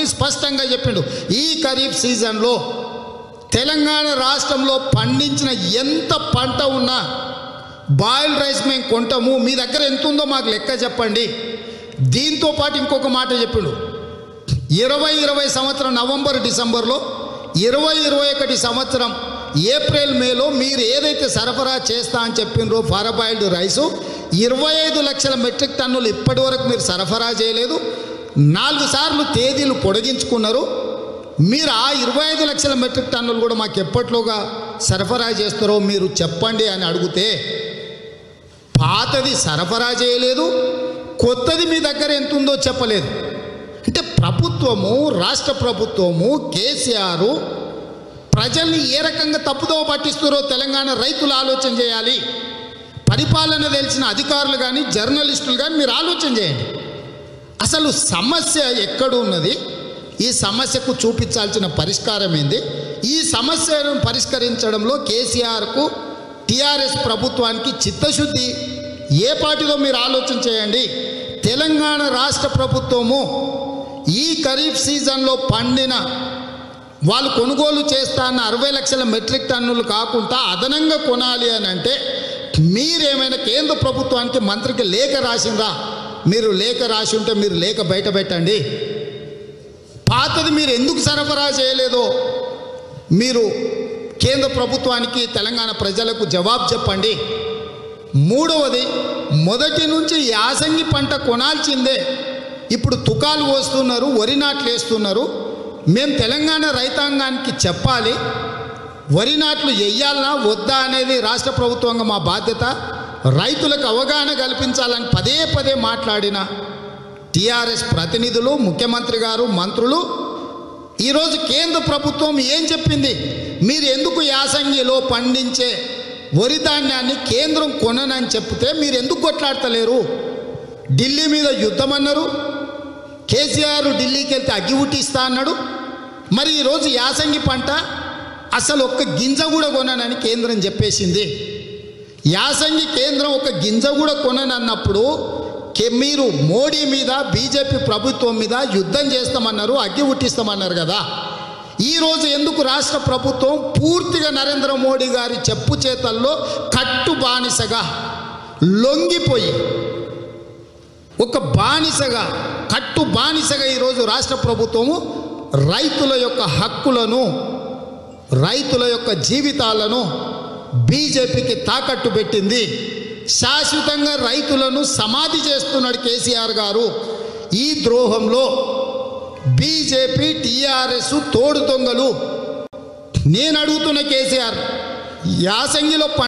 స్పష్టంగా చెప్పిండు ఈ ఖరీఫ్ సీజన్లో తెలంగాణ రాష్ట్రంలో పండించిన ఎంత పంట ఉన్నా బాయిల్డ్ రైస్ మేము కొంటాము మీ దగ్గర ఎంత ఉందో మాకు లెక్క చెప్పండి దీంతో పాటు ఇంకొక మాట చెప్పిండు ఇరవై ఇరవై సంవత్సరం నవంబర్ డిసెంబర్లో ఇరవై ఇరవై ఒకటి సంవత్సరం ఏప్రిల్ మేలో మీరు ఏదైతే సరఫరా చేస్తా అని చెప్పినరో ఫారబాయిల్డ్ రైసు ఇరవై ఐదు లక్షల మెట్రిక్ టన్నులు ఇప్పటి వరకు మీరు సరఫరా చేయలేదు నాలుగు సార్లు తేదీలు పొడిగించుకున్నారు మీరు ఆ ఇరవై ఐదు లక్షల మెట్రిక్ టన్నులు కూడా మాకు ఎప్పట్లోగా సరఫరా చేస్తారో మీరు చెప్పండి అని అడిగితే పాతది సరఫరా చేయలేదు కొత్తది మీ దగ్గర ఎంత ఉందో చెప్పలేదు అంటే ప్రభుత్వము రాష్ట్ర ప్రభుత్వము కేసీఆర్ ప్రజల్ని ఏ రకంగా తప్పుదోవ పట్టిస్తారో తెలంగాణ రైతులు ఆలోచన చేయాలి పరిపాలన తెలిసిన అధికారులు కానీ జర్నలిస్టులు కానీ మీరు ఆలోచన చేయండి అసలు సమస్య ఎక్కడ ఉన్నది ఈ సమస్యకు చూపించాల్సిన పరిష్కారం ఏంది ఈ సమస్యను పరిష్కరించడంలో కేసీఆర్కు టీఆర్ఎస్ ప్రభుత్వానికి చిత్తశుద్ధి ఏ పార్టీలో మీరు ఆలోచన చేయండి తెలంగాణ రాష్ట్ర ప్రభుత్వము ఈ ఖరీఫ్ సీజన్లో పండిన వాళ్ళు కొనుగోలు చేస్తా అన్న అరవై లక్షల మెట్రిక్ టన్నులు కాకుండా అదనంగా కొనాలి అని అంటే మీరేమైనా కేంద్ర ప్రభుత్వానికి మంత్రికి లేఖ రాసిందా మీరు లేఖ రాసి ఉంటే మీరు లేఖ బయట పెట్టండి పాతది మీరు ఎందుకు సరఫరా చేయలేదో మీరు కేంద్ర ప్రభుత్వానికి తెలంగాణ ప్రజలకు జవాబు చెప్పండి మూడవది మొదటి నుంచి యాసంగి పంట కొనాల్సిందే ఇప్పుడు తుకాలు పోస్తున్నారు వరి నాట్లు వేస్తున్నారు మేము తెలంగాణ రైతాంగానికి చెప్పాలి వరి నాట్లు వెయ్యాలనా వద్దా అనేది రాష్ట్ర ప్రభుత్వంగా మా బాధ్యత రైతులకు అవగాహన కల్పించాలని పదే పదే మాట్లాడిన టీఆర్ఎస్ ప్రతినిధులు ముఖ్యమంత్రి గారు మంత్రులు ఈరోజు కేంద్ర ప్రభుత్వం ఏం చెప్పింది మీరు ఎందుకు యాసంగిలో పండించే వరి ధాన్యాన్ని కేంద్రం కొననని చెప్తే మీరు ఎందుకు కొట్లాడతలేరు ఢిల్లీ మీద యుద్ధం అన్నారు కేసీఆర్ ఢిల్లీకి వెళ్తే అగ్గి ఉట్టిస్తా అన్నాడు మరి ఈరోజు యాసంగి పంట అసలు ఒక్క గింజ కూడా కొననని కేంద్రం చెప్పేసింది యాసంగి కేంద్రం ఒక గింజ కూడా కొననన్నప్పుడు కే- మీరు మోడీ మీద బీజేపీ ప్రభుత్వం మీద యుద్ధం చేస్తామన్నారు అగ్గి ఉట్టిస్తామన్నారు కదా ఈరోజు ఎందుకు రాష్ట్ర ప్రభుత్వం పూర్తిగా నరేంద్ర మోడీ గారి చెప్పు చేతల్లో కట్టు బానిసగా లొంగిపోయి ఒక బానిసగా కట్టు బానిసగా ఈరోజు రాష్ట్ర ప్రభుత్వము రైతుల యొక్క హక్కులను రైతుల యొక్క జీవితాలను బీజేపీకి తాకట్టు పెట్టింది శాశ్వతంగా రైతులను సమాధి చేస్తున్నాడు కేసీఆర్ గారు ఈ ద్రోహంలో బీజేపీ టీఆర్ఎస్ తోడు దొంగలు నేను అడుగుతున్న కేసీఆర్ యాసంగిలో